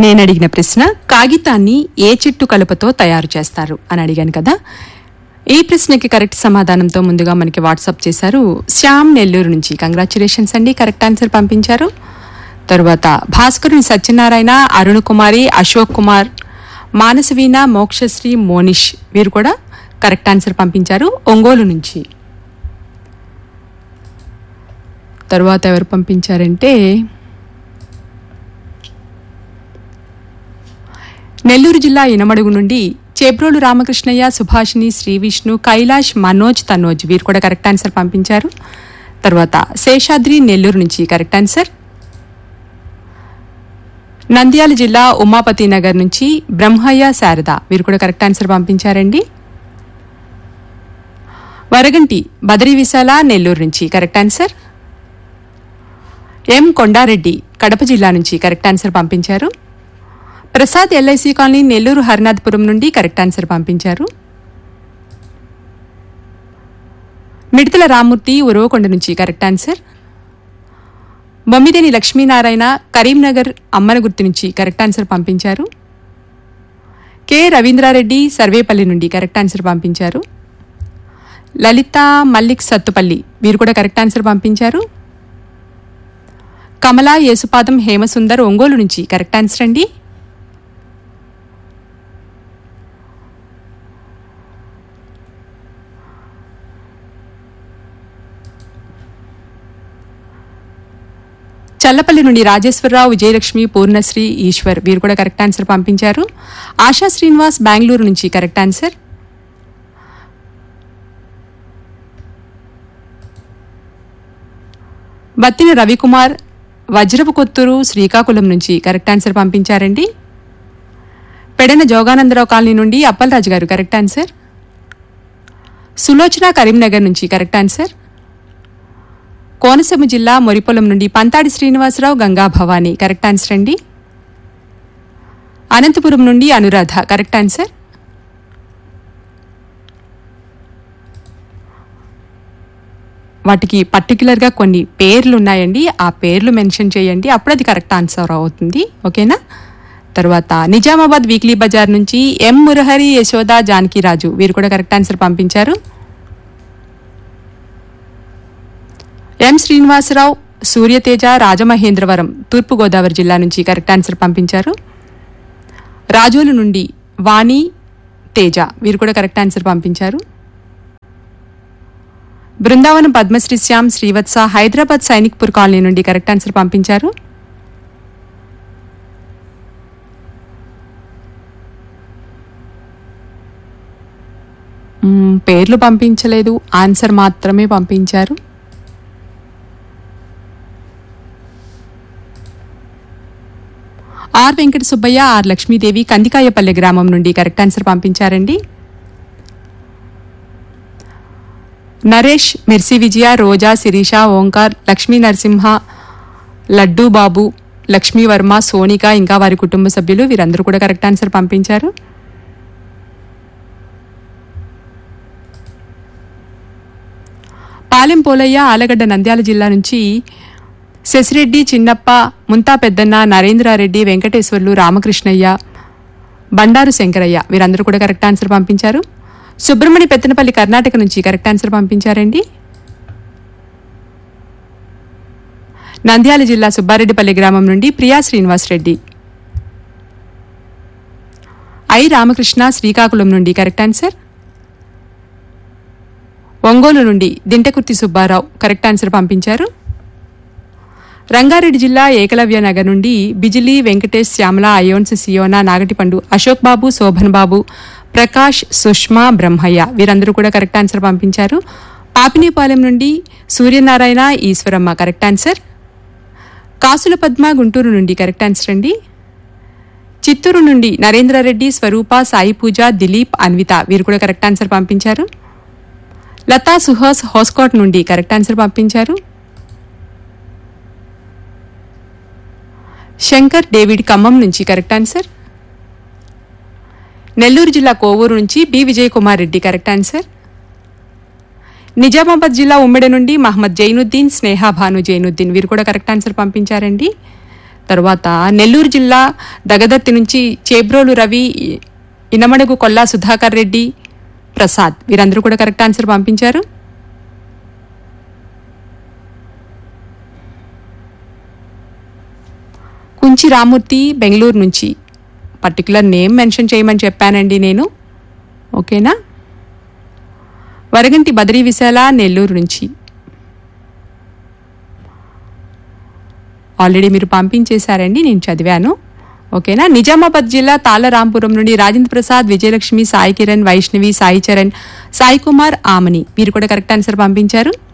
నేను అడిగిన ప్రశ్న కాగితాన్ని ఏ చెట్టు కలుపతో తయారు చేస్తారు అని అడిగాను కదా ఈ ప్రశ్నకి కరెక్ట్ సమాధానంతో ముందుగా మనకి వాట్సాప్ చేశారు శ్యామ్ నెల్లూరు నుంచి కంగ్రాచులేషన్స్ అండి కరెక్ట్ ఆన్సర్ పంపించారు తరువాత భాస్కరుని సత్యనారాయణ అరుణ్ కుమారి అశోక్ కుమార్ మానసవీణ మోక్షశ్రీ మోనిష్ వీరు కూడా కరెక్ట్ ఆన్సర్ పంపించారు ఒంగోలు నుంచి తరువాత ఎవరు పంపించారంటే నెల్లూరు జిల్లా ఇనమడుగు నుండి చేబ్రోలు రామకృష్ణయ్య సుభాషిణి శ్రీ విష్ణు కైలాష్ మనోజ్ తనోజ్ వీరు కూడా కరెక్ట్ ఆన్సర్ పంపించారు తర్వాత శేషాద్రి నెల్లూరు నుంచి కరెక్ట్ ఆన్సర్ నంద్యాల జిల్లా ఉమాపతి నగర్ నుంచి బ్రహ్మయ్య శారద వీరు కూడా కరెక్ట్ ఆన్సర్ పంపించారండి వరగంటి బదరి విశాల నెల్లూరు నుంచి correct answer M Kondareddy Kadapa జిల్లా నుంచి కరెక్ట్ ఆన్సర్ పంపించారు ప్రసాద్ ఎల్ఐసి కాలనీ నెల్లూరు హరినాథపురం నుండి కరెక్ట్ ఆన్సర్ పంపించారు మిడతల రామూర్తి ఉరవకొండ నుంచి కరెక్ట్ ఆన్సర్ బొమ్మిదేని లక్ష్మీనారాయణ కరీంనగర్ అమ్మనగుర్తి నుంచి కరెక్ట్ ఆన్సర్ పంపించారు కె రవీంద్రారెడ్డి సర్వేపల్లి నుండి కరెక్ట్ ఆన్సర్ పంపించారు లలిత మల్లిక్ సత్తుపల్లి వీరు కూడా కరెక్ట్ ఆన్సర్ పంపించారు కమలా యేసుపాదం హేమసుందర్ ఒంగోలు నుంచి కరెక్ట్ ఆన్సర్ అండి చల్లపల్లి నుండి రాజేశ్వరరావు విజయలక్ష్మి పూర్ణశ్రీ ఈశ్వర్ వీరు కూడా కరెక్ట్ ఆన్సర్ పంపించారు ఆశా శ్రీనివాస్ బెంగళూరు నుంచి కరెక్ట్ ఆన్సర్ బత్తిన రవికుమార్ వజ్రపు కొత్తూరు శ్రీకాకుళం నుంచి కరెక్ట్ ఆన్సర్ పంపించారండి పెడన జోగానందరావు కాలనీ నుండి అప్పలరాజు గారు కరెక్ట్ ఆన్సర్ సులోచన కరీంనగర్ నుంచి కరెక్ట్ ఆన్సర్ కోనసీమ జిల్లా మొరిపొలం నుండి పంతాడి శ్రీనివాసరావు గంగా భవానీ కరెక్ట్ ఆన్సర్ అండి అనంతపురం నుండి అనురాధ కరెక్ట్ ఆన్సర్ వాటికి పర్టికులర్గా కొన్ని పేర్లు ఉన్నాయండి ఆ పేర్లు మెన్షన్ చేయండి అప్పుడు అది కరెక్ట్ ఆన్సర్ అవుతుంది ఓకేనా తర్వాత నిజామాబాద్ వీక్లీ బజార్ నుంచి ఎం మురహరి యశోద జానకిరాజు వీరు కూడా కరెక్ట్ ఆన్సర్ పంపించారు ఎం శ్రీనివాసరావు సూర్యతేజ రాజమహేంద్రవరం తూర్పుగోదావరి జిల్లా నుంచి కరెక్ట్ ఆన్సర్ పంపించారు రాజోలు నుండి వాణి తేజ వీరు కూడా కరెక్ట్ ఆన్సర్ పంపించారు బృందావనం పద్మశ్రీ శ్యామ్ శ్రీవత్స హైదరాబాద్ సైనిక్పూర్ కాలనీ నుండి కరెక్ట్ ఆన్సర్ పంపించారు మ్మ్, పేర్లు పంపించలేదు ఆన్సర్ మాత్రమే పంపించారు ఆర్ వెంకట సుబ్బయ్య ఆర్ లక్ష్మీదేవి కందికాయపల్లె గ్రామం నుండి కరెక్ట్ ఆన్సర్ పంపించారండి నరేష్ మిర్సి విజయ రోజా శిరీష ఓంకార్ లక్ష్మీ నరసింహ లడ్డూ బాబు లక్ష్మీ వర్మ సోనిక ఇంకా వారి కుటుంబ సభ్యులు వీరందరూ కూడా కరెక్ట్ ఆన్సర్ పంపించారు పాలెం పోలయ్య ఆలగడ్డ నంద్యాల జిల్లా నుంచి శశిరెడ్డి చిన్నప్ప ముంతా పెద్దన్న నరేంద్రారెడ్డి వెంకటేశ్వర్లు రామకృష్ణయ్య బండారు శంకరయ్య వీరందరూ కూడా కరెక్ట్ ఆన్సర్ పంపించారు సుబ్రహ్మణ్య పెత్తనపల్లి కర్ణాటక నుంచి కరెక్ట్ ఆన్సర్ పంపించారండి నంద్యాల జిల్లా సుబ్బారెడ్డిపల్లి గ్రామం నుండి ప్రియా శ్రీనివాస్ రెడ్డి ఐ రామకృష్ణ శ్రీకాకుళం నుండి కరెక్ట్ ఆన్సర్ ఒంగోలు నుండి దింటకుర్తి సుబ్బారావు కరెక్ట్ ఆన్సర్ పంపించారు రంగారెడ్డి జిల్లా ఏకలవ్య నగర్ నుండి బిజిలీ వెంకటేష్ శ్యామల అయోన్స్ సియోనా నాగటిపండు అశోక్ బాబు శోభన్ బాబు ప్రకాష్ సుష్మా బ్రహ్మయ్య వీరందరూ కూడా కరెక్ట్ ఆన్సర్ పంపించారు పాపినేపాలెం నుండి సూర్యనారాయణ ఈశ్వరమ్మ కరెక్ట్ ఆన్సర్ కాసుల పద్మ గుంటూరు నుండి కరెక్ట్ ఆన్సర్ అండి చిత్తూరు నుండి నరేంద్రారెడ్డి స్వరూప సాయి పూజ దిలీప్ అన్విత వీరు కూడా కరెక్ట్ ఆన్సర్ పంపించారు లతా సుహాస్ హోస్కోట్ నుండి కరెక్ట్ ఆన్సర్ పంపించారు శంకర్ డేవిడ్ ఖమ్మం నుంచి కరెక్ట్ ఆన్సర్ నెల్లూరు జిల్లా కోవూరు నుంచి B Vijay Kumar Reddy correct answer Nizamabad జిల్లా ఉమ్మెడ నుండి మహమ్మద్ జైనుద్దీన్ స్నేహ భాను జైనుద్దీన్ వీరు కూడా కరెక్ట్ ఆన్సర్ పంపించారండి తర్వాత నెల్లూరు జిల్లా దగదర్తి నుంచి చేబ్రోలు రవి ఇనమడుగు కొల్లా సుధాకర్ రెడ్డి ప్రసాద్ వీరందరూ కూడా కరెక్ట్ ఆన్సర్ పంపించారు కుంచి రామూర్తి బెంగళూరు నుంచి పర్టికులర్ నేమ్ మెన్షన్ చేయమని చెప్పానండి నేను ఓకేనా వరగంటి బద్రీ విశాల నెల్లూరు నుంచి ఆల్రెడీ మీరు పంపించేశారండి నేను చదివాను ఓకేనా నిజామాబాద్ జిల్లా తాళరాంపురం నుండి రాజేంద్ర ప్రసాద్ విజయలక్ష్మి సాయి కిరణ్ వైష్ణవి సాయి చరణ్ సాయి కుమార్ ఆమని మీరు కూడా కరెక్ట్ ఆన్సర్ పంపించారు